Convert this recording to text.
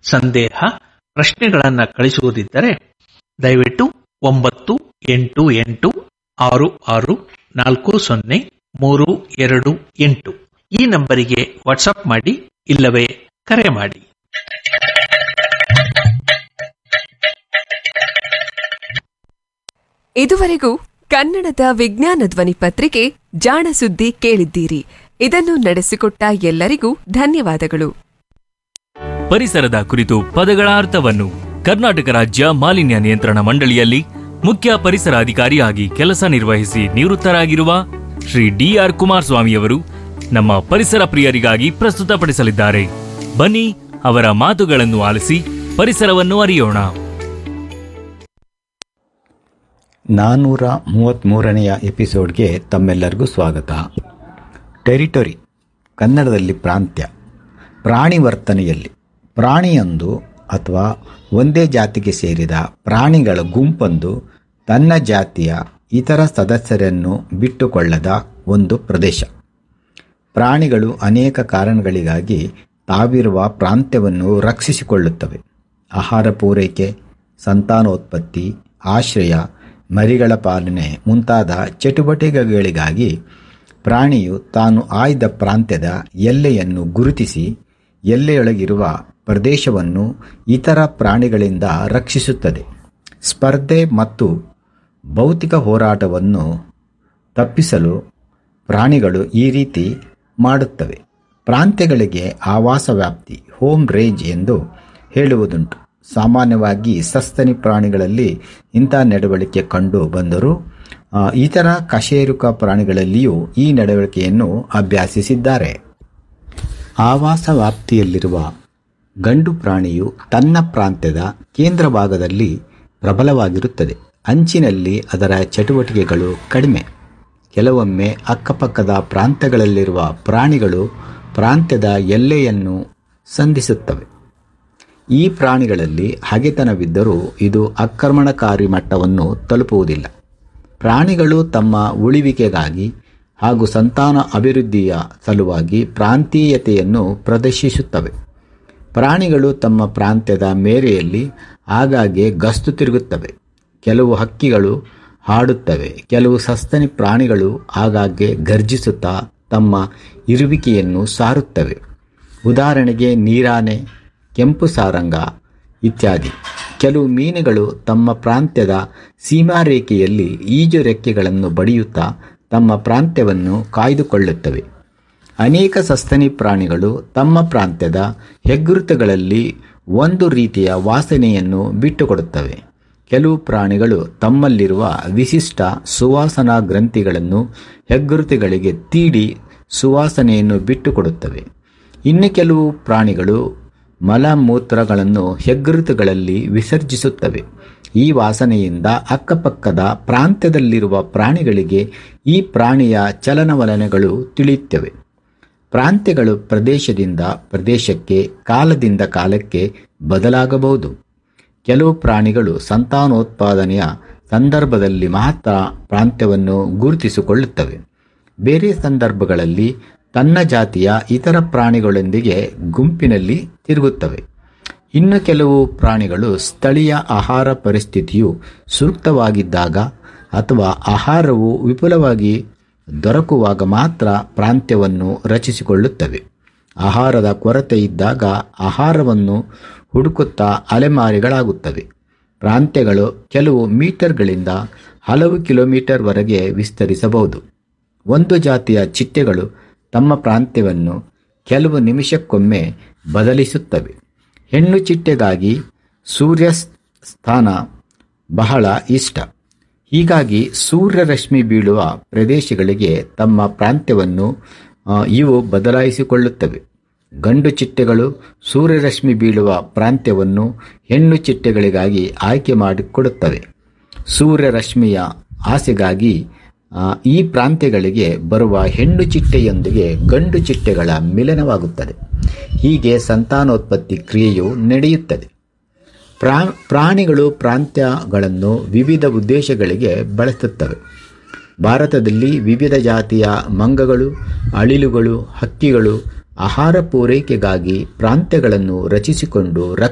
ಸಂದೇಹ ಪ್ರಶ್ನೆಗಳನ್ನ ಕಳಿಸುವುದಿದ್ದರೆ ದಯವಿಟ್ಟು ಒಂಬತ್ತು ಎಂಟು ಎಂಟು ಆರು ಆರು ನಾಲ್ಕು ಸೊನ್ನೆ ಮೂರು ಎರಡು ಎಂಟು ಈ ನಂಬರಿಗೆ ವಾಟ್ಸಪ್ ಮಾಡಿ ಇಲ್ಲವೇ ಕರೆ ಮಾಡಿ ಇದುವರೆಗೂ ಕನ್ನಡದ ವಿಜ್ಞಾನ ಧ್ವನಿ ಪತ್ರಿಕೆ ಜಾಣ ಸುದ್ದಿ ಕೇಳಿದ್ದೀರಿ ಇದನ್ನು ನಡೆಸಿಕೊಟ್ಟ ಎಲ್ಲರಿಗೂ ಧನ್ಯವಾದಗಳು ಪರಿಸರದ ಕುರಿತು ಪದಗಳ ಅರ್ಥವನ್ನು ಕರ್ನಾಟಕ ರಾಜ್ಯ ಮಾಲಿನ್ಯ ನಿಯಂತ್ರಣ ಮಂಡಳಿಯಲ್ಲಿ ಮುಖ್ಯ ಪರಿಸರ ಅಧಿಕಾರಿಯಾಗಿ ಕೆಲಸ ನಿರ್ವಹಿಸಿ ನಿವೃತ್ತರಾಗಿರುವ ಶ್ರೀ ಡಿಆರ್ ಕುಮಾರಸ್ವಾಮಿಯವರು ನಮ್ಮ ಪರಿಸರ ಪ್ರಿಯರಿಗಾಗಿ ಪ್ರಸ್ತುತಪಡಿಸಲಿದ್ದಾರೆ ಬನ್ನಿ ಅವರ ಮಾತುಗಳನ್ನು ಆಲಿಸಿ ಪರಿಸರವನ್ನು ಅರಿಯೋಣ ನಾನ್ನೂರ ಮೂವತ್ತ್ಮೂರನೆಯ ಎಪಿಸೋಡ್ಗೆ ತಮ್ಮೆಲ್ಲರಿಗೂ ಸ್ವಾಗತ ಟೆರಿಟೊರಿ ಕನ್ನಡದಲ್ಲಿ ಪ್ರಾಂತ್ಯ ಪ್ರಾಣಿ ವರ್ತನೆಯಲ್ಲಿ ಪ್ರಾಣಿಯೊಂದು ಅಥವಾ ಒಂದೇ ಜಾತಿಗೆ ಸೇರಿದ ಪ್ರಾಣಿಗಳ ಗುಂಪೊಂದು ತನ್ನ ಜಾತಿಯ ಇತರ ಸದಸ್ಯರನ್ನು ಬಿಟ್ಟುಕೊಳ್ಳದ ಒಂದು ಪ್ರದೇಶ ಪ್ರಾಣಿಗಳು ಅನೇಕ ಕಾರಣಗಳಿಗಾಗಿ ತಾವಿರುವ ಪ್ರಾಂತ್ಯವನ್ನು ರಕ್ಷಿಸಿಕೊಳ್ಳುತ್ತವೆ ಆಹಾರ ಪೂರೈಕೆ ಸಂತಾನೋತ್ಪತ್ತಿ ಆಶ್ರಯ ಮರಿಗಳ ಪಾಲನೆ ಮುಂತಾದ ಚಟುವಟಿಕೆಗಳಿಗಾಗಿ ಪ್ರಾಣಿಯು ತಾನು ಆಯ್ದ ಪ್ರಾಂತ್ಯದ ಎಲ್ಲೆಯನ್ನು ಗುರುತಿಸಿ ಎಲ್ಲೆಯೊಳಗಿರುವ ಪ್ರದೇಶವನ್ನು ಇತರ ಪ್ರಾಣಿಗಳಿಂದ ರಕ್ಷಿಸುತ್ತದೆ ಸ್ಪರ್ಧೆ ಮತ್ತು ಭೌತಿಕ ಹೋರಾಟವನ್ನು ತಪ್ಪಿಸಲು ಪ್ರಾಣಿಗಳು ಈ ರೀತಿ ಮಾಡುತ್ತವೆ ಪ್ರಾಂತ್ಯಗಳಿಗೆ ಆವಾಸ ವ್ಯಾಪ್ತಿ ಹೋಮ್ ರೇಂಜ್ ಎಂದು ಹೇಳುವುದುಂಟು ಸಾಮಾನ್ಯವಾಗಿ ಸಸ್ತನಿ ಪ್ರಾಣಿಗಳಲ್ಲಿ ಇಂಥ ನಡವಳಿಕೆ ಕಂಡು ಬಂದರೂ ಆ, ಇತರ ಕಶೇರುಕ ಪ್ರಾಣಿಗಳಲ್ಲಿಯೂ ಈ ನಡವಳಿಕೆಯನ್ನು ಅಭ್ಯಾಸಿಸಿದ್ದಾರೆ ಆವಾಸ ವ್ಯಾಪ್ತಿಯಲ್ಲಿರುವ ಗಂಡು ಪ್ರಾಣಿಯು ತನ್ನ ಪ್ರಾಂತ್ಯದ ಕೇಂದ್ರ ಭಾಗದಲ್ಲಿ ಪ್ರಬಲವಾಗಿರುತ್ತದೆ ಅಂಚಿನಲ್ಲಿ ಅದರ ಚಟುವಟಿಕೆಗಳು ಕಡಿಮೆ ಕೆಲವೊಮ್ಮೆ ಅಕ್ಕಪಕ್ಕದ ಪ್ರಾಂತ್ಯಗಳಲ್ಲಿರುವ ಪ್ರಾಣಿಗಳು ಪ್ರಾಂತ್ಯದ ಎಲ್ಲೆಯನ್ನು ಸಂಧಿಸುತ್ತವೆ ಈ ಪ್ರಾಣಿಗಳಲ್ಲಿ ಹಗೆತನವಿದ್ದರೂ ಇದು ಆಕ್ರಮಣಕಾರಿ ಮಟ್ಟವನ್ನು ತಲುಪುವುದಿಲ್ಲ ಪ್ರಾಣಿಗಳು ತಮ್ಮ ಉಳಿವಿಕೆಗಾಗಿ ಹಾಗೂ ಸಂತಾನ ಅಭಿವೃದ್ಧಿಯ ಸಲುವಾಗಿ ಪ್ರಾಂತೀಯತೆಯನ್ನು ಪ್ರದರ್ಶಿಸುತ್ತವೆ ಪ್ರಾಣಿಗಳು ತಮ್ಮ ಪ್ರಾಂತ್ಯದ ಮೇರೆಯಲ್ಲಿ ಆಗಾಗ್ಗೆ ಗಸ್ತು ತಿರುಗುತ್ತವೆ ಕೆಲವು ಹಕ್ಕಿಗಳು ಹಾಡುತ್ತವೆ ಕೆಲವು ಸಸ್ತನಿ ಪ್ರಾಣಿಗಳು ಆಗಾಗ್ಗೆ ಗರ್ಜಿಸುತ್ತಾ ತಮ್ಮ ಇರುವಿಕೆಯನ್ನು ಸಾರುತ್ತವೆ ಉದಾಹರಣೆಗೆ ನೀರಾನೆ ಕೆಂಪು ಸಾರಂಗ ಇತ್ಯಾದಿ ಕೆಲವು ಮೀನುಗಳು ತಮ್ಮ ಪ್ರಾಂತ್ಯದ ಸೀಮಾರೇಖೆಯಲ್ಲಿ ಈಜು ರೆಕ್ಕೆಗಳನ್ನು ಬಡಿಯುತ್ತಾ ತಮ್ಮ ಪ್ರಾಂತ್ಯವನ್ನು ಕಾಯ್ದುಕೊಳ್ಳುತ್ತವೆ ಅನೇಕ ಸಸ್ತನಿ ಪ್ರಾಣಿಗಳು ತಮ್ಮ ಪ್ರಾಂತ್ಯದ ಹೆಗ್ಗುರುತುಗಳಲ್ಲಿ ಒಂದು ರೀತಿಯ ವಾಸನೆಯನ್ನು ಬಿಟ್ಟುಕೊಡುತ್ತವೆ ಕೆಲವು ಪ್ರಾಣಿಗಳು ತಮ್ಮಲ್ಲಿರುವ ವಿಶಿಷ್ಟ ಸುವಾಸನಾ ಗ್ರಂಥಿಗಳನ್ನು ಹೆಗ್ಗುರುತುಗಳಿಗೆ ತೀಡಿ ಸುವಾಸನೆಯನ್ನು ಬಿಟ್ಟುಕೊಡುತ್ತವೆ ಇನ್ನು ಕೆಲವು ಪ್ರಾಣಿಗಳು ಮಲಮೂತ್ರಗಳನ್ನು ಹೆಗ್ಗುರುತುಗಳಲ್ಲಿ ವಿಸರ್ಜಿಸುತ್ತವೆ ಈ ವಾಸನೆಯಿಂದ ಅಕ್ಕಪಕ್ಕದ ಪ್ರಾಂತ್ಯದಲ್ಲಿರುವ ಪ್ರಾಣಿಗಳಿಗೆ ಈ ಪ್ರಾಣಿಯ ಚಲನವಲನಗಳು ತಿಳಿಯುತ್ತವೆ ಪ್ರಾಂತ್ಯಗಳು ಪ್ರದೇಶದಿಂದ ಪ್ರದೇಶಕ್ಕೆ ಕಾಲದಿಂದ ಕಾಲಕ್ಕೆ ಬದಲಾಗಬಹುದು ಕೆಲವು ಪ್ರಾಣಿಗಳು ಸಂತಾನೋತ್ಪಾದನೆಯ ಸಂದರ್ಭದಲ್ಲಿ ಮಾತ್ರ ಪ್ರಾಂತ್ಯವನ್ನು ಗುರುತಿಸಿಕೊಳ್ಳುತ್ತವೆ ಬೇರೆ ಸಂದರ್ಭಗಳಲ್ಲಿ ತನ್ನ ಜಾತಿಯ ಇತರ ಪ್ರಾಣಿಗಳೊಂದಿಗೆ ಗುಂಪಿನಲ್ಲಿ ತಿರುಗುತ್ತವೆ ಇನ್ನು ಕೆಲವು ಪ್ರಾಣಿಗಳು ಸ್ಥಳೀಯ ಆಹಾರ ಪರಿಸ್ಥಿತಿಯು ಸೂಕ್ತವಾಗಿದ್ದಾಗ ಅಥವಾ ಆಹಾರವು ವಿಪುಲವಾಗಿ ದೊರಕುವಾಗ ಮಾತ್ರ ಪ್ರಾಂತ್ಯವನ್ನು ರಚಿಸಿಕೊಳ್ಳುತ್ತವೆ ಆಹಾರದ ಕೊರತೆ ಇದ್ದಾಗ ಆಹಾರವನ್ನು ಹುಡುಕುತ್ತಾ ಅಲೆಮಾರಿಗಳಾಗುತ್ತವೆ ಪ್ರಾಂತ್ಯಗಳು ಕೆಲವು ಮೀಟರ್ಗಳಿಂದ ಹಲವು ಕಿಲೋಮೀಟರ್ವರೆಗೆ ವಿಸ್ತರಿಸಬಹುದು ಒಂದು ಜಾತಿಯ ಚಿಟ್ಟೆಗಳು ತಮ್ಮ ಪ್ರಾಂತ್ಯವನ್ನು ಕೆಲವು ನಿಮಿಷಕ್ಕೊಮ್ಮೆ ಬದಲಿಸುತ್ತವೆ ಹೆಣ್ಣು ಚಿಟ್ಟೆಗಾಗಿ ಸೂರ್ಯ ಸ್ಥಾನ ಬಹಳ ಇಷ್ಟ ಹೀಗಾಗಿ ಸೂರ್ಯರಶ್ಮಿ ಬೀಳುವ ಪ್ರದೇಶಗಳಿಗೆ ತಮ್ಮ ಪ್ರಾಂತ್ಯವನ್ನು ಆ, ಇವು ಬದಲಾಯಿಸಿಕೊಳ್ಳುತ್ತವೆ ಗಂಡು ಚಿಟ್ಟೆಗಳು ಸೂರ್ಯರಶ್ಮಿ ಬೀಳುವ ಪ್ರಾಂತ್ಯವನ್ನು ಹೆಣ್ಣು ಚಿಟ್ಟೆಗಳಿಗಾಗಿ ಆಯ್ಕೆ ಮಾಡಿಕೊಡುತ್ತವೆ ಸೂರ್ಯರಶ್ಮಿಯ ಆಸೆಗಾಗಿ ಆ, ಈ ಪ್ರಾಂತ್ಯಗಳಿಗೆ ಬರುವ ಹೆಣ್ಣು ಚಿಟ್ಟೆಯೊಂದಿಗೆ ಗಂಡು ಚಿಟ್ಟೆಗಳ ಮಿಲನವಾಗುತ್ತದೆ ಹೀಗೆ ಸಂತಾನೋತ್ಪತ್ತಿ ಕ್ರಿಯೆಯು ನಡೆಯುತ್ತದೆ ಪ್ರಾ ಪ್ರಾಣಿಗಳು ಪ್ರಾಂತ್ಯಗಳನ್ನು ವಿವಿಧ ಉದ್ದೇಶಗಳಿಗೆ ಬಳಸುತ್ತವೆ ಭಾರತದಲ್ಲಿ ವಿವಿಧ ಜಾತಿಯ ಮಂಗಗಳು ಅಳಿಲುಗಳು ಹಕ್ಕಿಗಳು ಆಹಾರ ಪೂರೈಕೆಗಾಗಿ ಪ್ರಾಂತ್ಯಗಳನ್ನು ರಚಿಸಿಕೊಂಡು